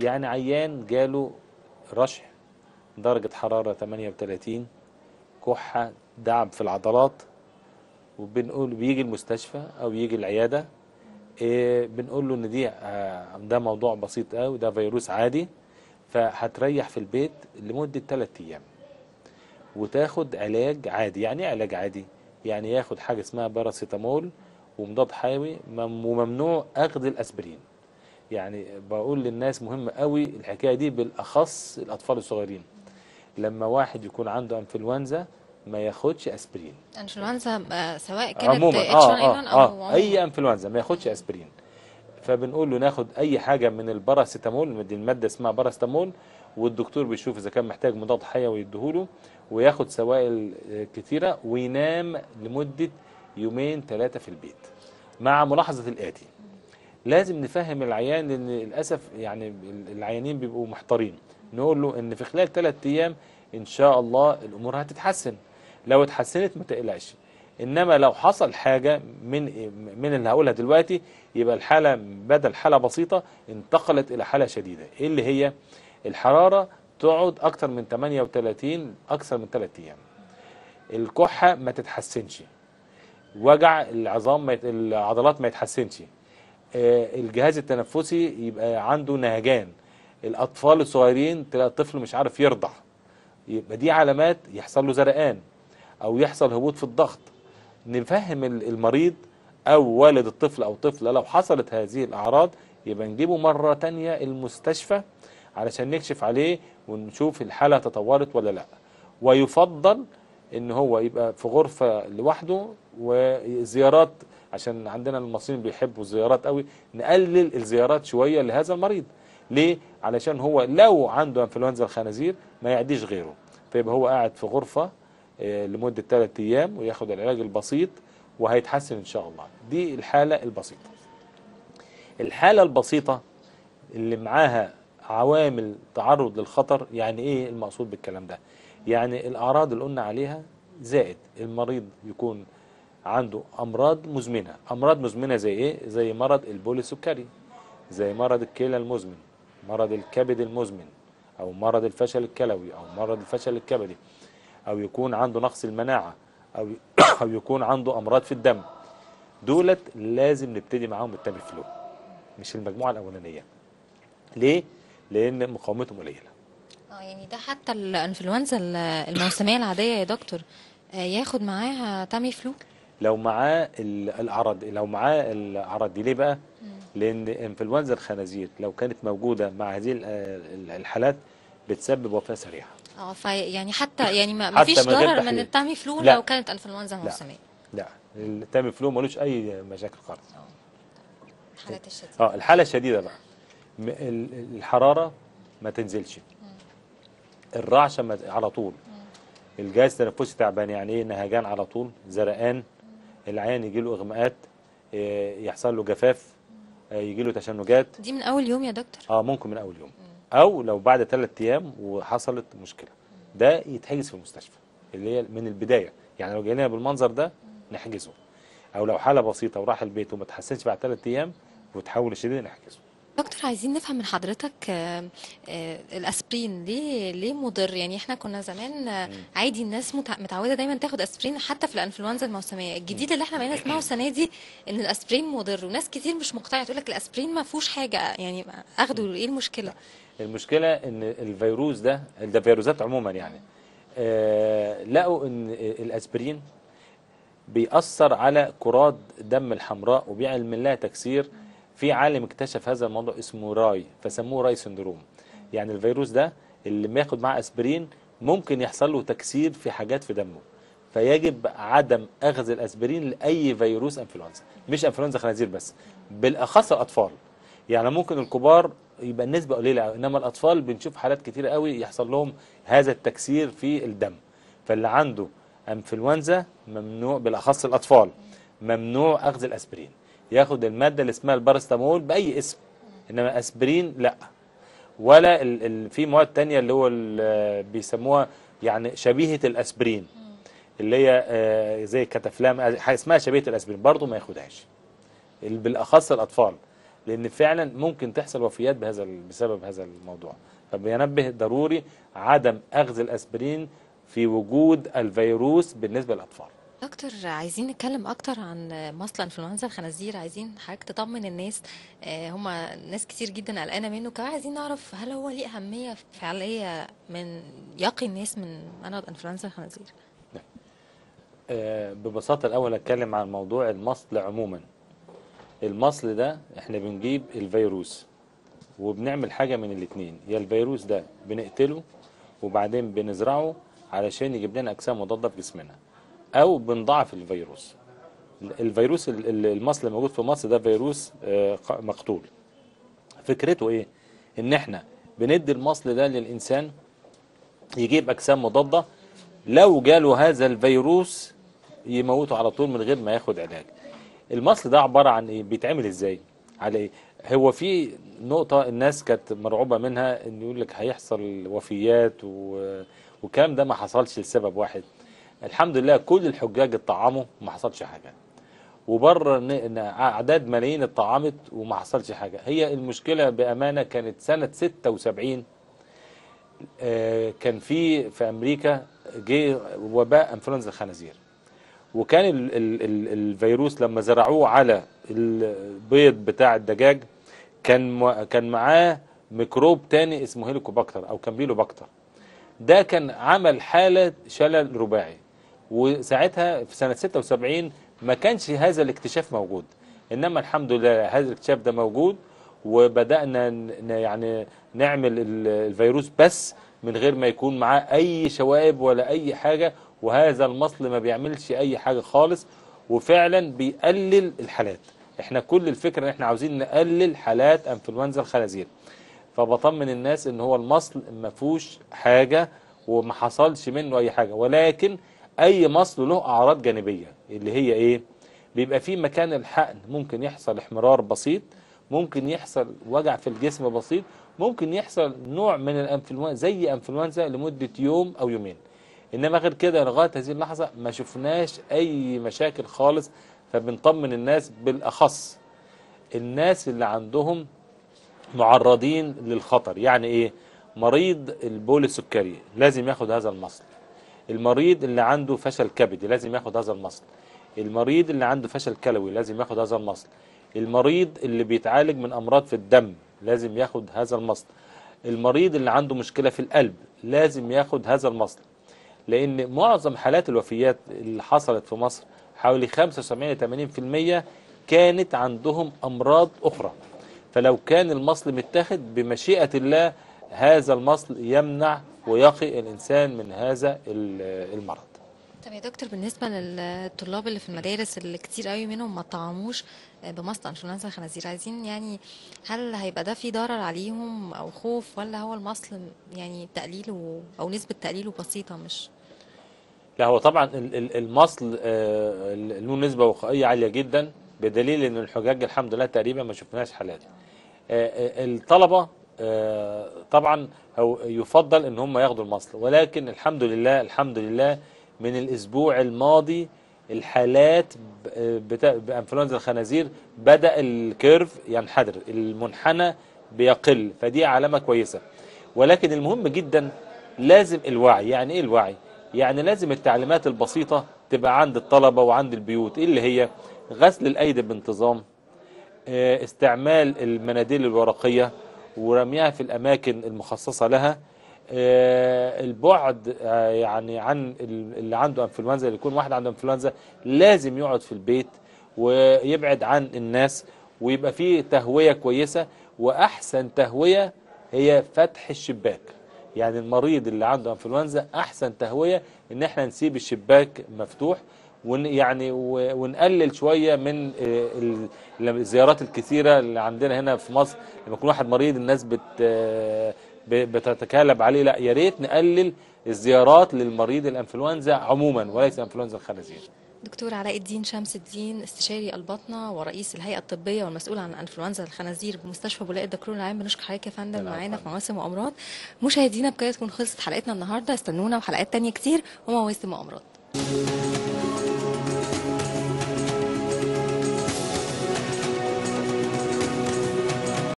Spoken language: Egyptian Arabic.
يعني عيان جاله رشح درجة حرارة 38 كحة دعب في العضلات وبنقول بيجي المستشفى او يجي العياده إيه بنقول له ان دي آه، ده موضوع بسيط قوي ده فيروس عادي فهتريح في البيت لمده 3 ايام وتاخد علاج عادي يعني ايه علاج عادي يعني ياخد حاجه اسمها باراسيتامول ومضاد حيوي مم- وممنوع اخذ الاسبرين يعني بقول للناس مهم قوي الحكايه دي بالاخص الاطفال الصغيرين لما واحد يكون عنده انفلونزا ما ياخدش اسبرين انفلونزا آه، سواء كانت عموما اتش 1 اه ان اه, او آه اي انفلونزا ما ياخدش اسبرين فبنقول له ناخد اي حاجه من الباراسيتامول دي الماده اسمها باراسيتامول والدكتور بيشوف اذا كان محتاج مضاد حيوي يديهوله وياخد سوائل آه، كتيره وينام لمده يومين ثلاثه في البيت مع ملاحظه الاتي لازم نفهم العيان لان للاسف يعني العيانين بيبقوا محتارين نقول له ان في خلال ثلاث ايام ان شاء الله الامور هتتحسن لو اتحسنت ما تقلقش انما لو حصل حاجه من من اللي هقولها دلوقتي يبقى الحاله بدل حاله بسيطه انتقلت الى حاله شديده ايه اللي هي الحراره تقعد اكتر من 38 اكثر من 3 ايام الكحه ما تتحسنش وجع العظام ما يت... العضلات ما يتحسنش آه، الجهاز التنفسي يبقى عنده نهجان الاطفال الصغيرين تلاقي الطفل مش عارف يرضع يبقى دي علامات يحصل له زرقان او يحصل هبوط في الضغط نفهم ال- المريض او والد الطفل او طفله لو حصلت هذه الاعراض يبقى نجيبه مره تانية المستشفى علشان نكشف عليه ونشوف الحاله تطورت ولا لا ويفضل ان هو يبقى في غرفه لوحده وزيارات عشان عندنا المصريين بيحبوا الزيارات قوي نقلل الزيارات شويه لهذا المريض ليه علشان هو لو عنده انفلونزا الخنازير ما يعديش غيره فيبقى هو قاعد في غرفه آه، لمده 3 ايام وياخد العلاج البسيط وهيتحسن ان شاء الله دي الحاله البسيطه الحاله البسيطه اللي معاها عوامل تعرض للخطر يعني ايه المقصود بالكلام ده يعني الاعراض اللي قلنا عليها زائد المريض يكون عنده امراض مزمنه امراض مزمنه زي ايه زي مرض البول السكري زي مرض الكلى المزمن مرض الكبد المزمن او مرض الفشل الكلوي او مرض الفشل الكبدي او يكون عنده نقص المناعه او او يكون عنده امراض في الدم دولت لازم نبتدي معاهم التامي فلو مش المجموعه الاولانيه ليه لان مقاومتهم قليله اه يعني ده حتى الانفلونزا ال- الموسميه العاديه يا دكتور آه، ياخد معاها تامي فلو لو معاه ال- الاعراض لو معاه الاعراض دي ليه بقى لان انفلونزا الخنازير لو كانت موجوده مع هذه ال- ال- الحالات بتسبب وفاه سريعه اه في يعني حتى يعني ما حتى ما فيش من غير ضرر من تحليل. التامي فلو لا. لو كانت انفلونزا موسميه لا التامي فلو ملوش اي مشاكل خالص الحالات الشديده اه الحاله الشديده بقى م- ال- الحراره ما تنزلش الرعشه ما على طول الجهاز التنفسي تعبان يعني ايه نهجان على طول زرقان العيان يجي له اغماءات آه، يحصل له جفاف يجي له تشنجات دي من اول يوم يا دكتور اه ممكن من اول يوم او لو بعد ثلاث ايام وحصلت مشكله ده يتحجز في المستشفى اللي هي من البدايه يعني لو جينا بالمنظر ده نحجزه او لو حاله بسيطه وراح البيت وما تحسنش بعد ثلاث ايام وتحول لشديد نحجزه دكتور عايزين نفهم من حضرتك آه، آه، الاسبرين ليه ليه مضر يعني احنا كنا زمان آه، عادي الناس متع- متعوده دايما تاخد اسبرين حتى في الانفلونزا الموسميه الجديد اللي احنا بقينا نسمعه السنه دي ان الاسبرين مضر وناس كتير مش مقتنعه تقول لك الاسبرين ما فيهوش حاجه يعني اخده ايه المشكله المشكله ان الفيروس ده ده فيروسات عموما يعني آه لقوا ان الاسبرين بيأثر على كرات دم الحمراء وبيعمل لها تكسير في عالم اكتشف هذا الموضوع اسمه راي فسموه راي سندروم يعني الفيروس ده اللي بياخد معاه اسبرين ممكن يحصل له تكسير في حاجات في دمه فيجب عدم اخذ الاسبرين لاي فيروس انفلونزا مش انفلونزا خنازير بس بالاخص الاطفال يعني ممكن الكبار يبقى النسبه قليله قوي انما الاطفال بنشوف حالات كتيره قوي يحصل لهم هذا التكسير في الدم فاللي عنده انفلونزا ممنوع بالاخص الاطفال ممنوع اخذ الاسبرين ياخد الماده اللي اسمها البارستامول باي اسم انما اسبرين لا ولا ال ال في مواد تانية اللي هو ال- بيسموها يعني شبيهه الاسبرين اللي هي آه، زي كتافلام حاجه اسمها شبيهه الاسبرين برضه ما ياخدهاش ال- بالاخص الاطفال لان فعلا ممكن تحصل وفيات بهذا ال- بسبب هذا الموضوع فبينبه ضروري عدم اخذ الاسبرين في وجود الفيروس بالنسبه للاطفال دكتور عايزين نتكلم اكتر عن مصل انفلونزا الخنازير عايزين حضرتك تطمن الناس آه، هما ناس كتير جدا قلقانه منه كمان عايزين نعرف هل هو ليه اهميه فعليه من يقي الناس من مرض انفلونزا الخنازير آه، ببساطة الأول أتكلم عن موضوع المصل عموما المصل ده احنا بنجيب الفيروس وبنعمل حاجة من الاتنين يا الفيروس ده بنقتله وبعدين بنزرعه علشان يجيب لنا أجسام مضادة في جسمنا أو بنضاعف الفيروس الفيروس ال- ال- المصل الموجود في مصر ده فيروس آه، ق- مقتول فكرته ايه ان احنا بندي المصل ده للإنسان يجيب أجسام مضادة لو جاله هذا الفيروس يموته على طول من غير ما ياخد علاج المصل ده عبارة عن ايه بيتعمل ازاي على ايه هو في نقطة الناس كانت مرعوبة منها ان يقول لك هيحصل وفيات و... والكلام ده ما حصلش لسبب واحد الحمد لله كل الحجاج اتطعموا وما حصلش حاجة وبره ان إن اعداد ملايين اتطعمت وما حصلش حاجة هي المشكلة بأمانة كانت سنة 76 آه، كان في في امريكا جه وباء انفلونزا الخنازير وكان ال ال ال الفيروس لما زرعوه على البيض بتاع الدجاج كان م- كان معاه ميكروب تاني اسمه هيليكوباكتر او كامبيلوباكتر ده كان عمل حالة شلل رباعي وساعتها في سنة 76 ما كانش هذا الاكتشاف موجود انما الحمد لله هذا الاكتشاف ده موجود وبدأنا ن- يعني نعمل ال- الفيروس بس من غير ما يكون معاه اي شوائب ولا اي حاجة وهذا المصل ما بيعملش اي حاجة خالص وفعلا بيقلل الحالات احنا كل الفكرة ان احنا عاوزين نقلل حالات انفلونزا الخنازير فبطمن الناس ان هو المصل ما فيهوش حاجة وما حصلش منه اي حاجة ولكن اي مصل له اعراض جانبية اللي هي ايه بيبقى في مكان الحقن ممكن يحصل احمرار بسيط ممكن يحصل وجع في الجسم بسيط ممكن يحصل نوع من الانفلونزا زي انفلونزا لمدة يوم او يومين انما غير كده لغايه هذه اللحظه ما شفناش اي مشاكل خالص فبنطمن الناس بالاخص الناس اللي عندهم معرضين للخطر يعني ايه مريض البول السكري لازم ياخد هذا المصل المريض اللي عنده فشل كبدي لازم ياخد هذا المصل المريض اللي عنده فشل كلوي لازم ياخد هذا المصل المريض اللي بيتعالج من امراض في الدم لازم ياخد هذا المصل المريض اللي عنده مشكلة في القلب لازم ياخد هذا المصل لان معظم حالات الوفيات اللي حصلت في مصر حوالي 75 80% كانت عندهم امراض اخرى فلو كان المصل متاخد بمشيئة الله هذا المصل يمنع ويقي الانسان من هذا ال- المرض طب يا دكتور بالنسبة للطلاب اللي في المدارس اللي كتير قوي منهم ما طعموش بمصل انفلونزا الخنازير عايزين يعني هل هيبقى ده في ضرر عليهم او خوف ولا هو المصل يعني تقليله او نسبة تقليله بسيطة مش لا هو طبعا ال- ال- المصل آه، له نسبة وقائية عالية جدا بدليل ان الحجاج الحمد لله تقريبا ما شفناش حالات آه، آه، الطلبة آه، طبعا هو يفضل ان هم ياخدوا المصل ولكن الحمد لله الحمد لله من الاسبوع الماضي الحالات ب- آه، بتا- بانفلونزا الخنازير بدأ الكيرف ينحدر المنحنى بيقل فدي علامة كويسة ولكن المهم جدا لازم الوعي يعني ايه الوعي يعني لازم التعليمات البسيطة تبقى عند الطلبة وعند البيوت ايه اللي هي غسل الايدي بانتظام آه، استعمال المناديل الورقية ورميها في الأماكن المخصصة لها آه، البعد آه، يعني عن ال- اللي عنده انفلونزا اللي يكون واحد عنده انفلونزا لازم يقعد في البيت ويبعد عن الناس ويبقى فيه تهوية كويسة وأحسن تهوية هي فتح الشباك يعني المريض اللي عنده انفلونزا أحسن تهوية إن احنا نسيب الشباك مفتوح ون يعني و- ونقلل شويه من آه، ال- الزيارات الكثيره اللي عندنا هنا في مصر لما يكون واحد مريض الناس بت آه، ب- بتتكالب عليه لا يا ريت نقلل الزيارات للمريض الانفلونزا عموما وليس انفلونزا الخنازير دكتور علاء الدين شمس الدين استشاري الباطنة ورئيس الهيئة الطبية والمسؤول عن انفلونزا الخنازير بمستشفى بولاء الدكرور العام بنشكر حضرتك يا فندم العفو. معانا في مواسم وامراض مشاهدينا بكده تكون خلصت حلقتنا النهارده استنونا وحلقات تانية كتير ومواسم وامراض